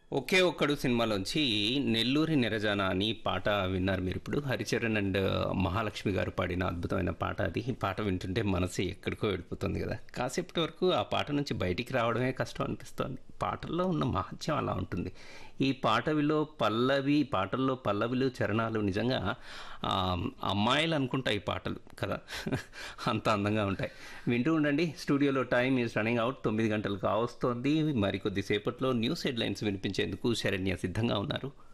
ఒకే ఒక్కడు సినిమాలోంచి నెల్లూరి నిరజాన అని పాట విన్నారు మీరు ఇప్పుడు హరిచరణ్ అండ్ మహాలక్ష్మి గారు పాడిన అద్భుతమైన పాట అది ఈ పాట వింటుంటే మనసు ఎక్కడికో వెళ్ళిపోతుంది కదా కాసేపటి వరకు ఆ పాట నుంచి బయటికి రావడమే కష్టం అనిపిస్తోంది పాటల్లో ఉన్న మహత్యం అలా ఉంటుంది ఈ పాటవిలో పల్లవి పాటల్లో పల్లవిలు చరణాలు నిజంగా ఆ, అమ్మాయిలు అనుకుంటా ఈ పాటలు కదా అంత అందంగా ఉంటాయి వింటూ ఉండండి స్టూడియోలో టైం ఈజ్ రన్నింగ్ అవుట్ తొమ్మిది గంటలు కావస్తోంది మరికొద్ది సేపట్లో న్యూస్ హెడ్లైన్స్ వినిపించేందుకు శరణ్య సిద్ధంగా ఉన్నారు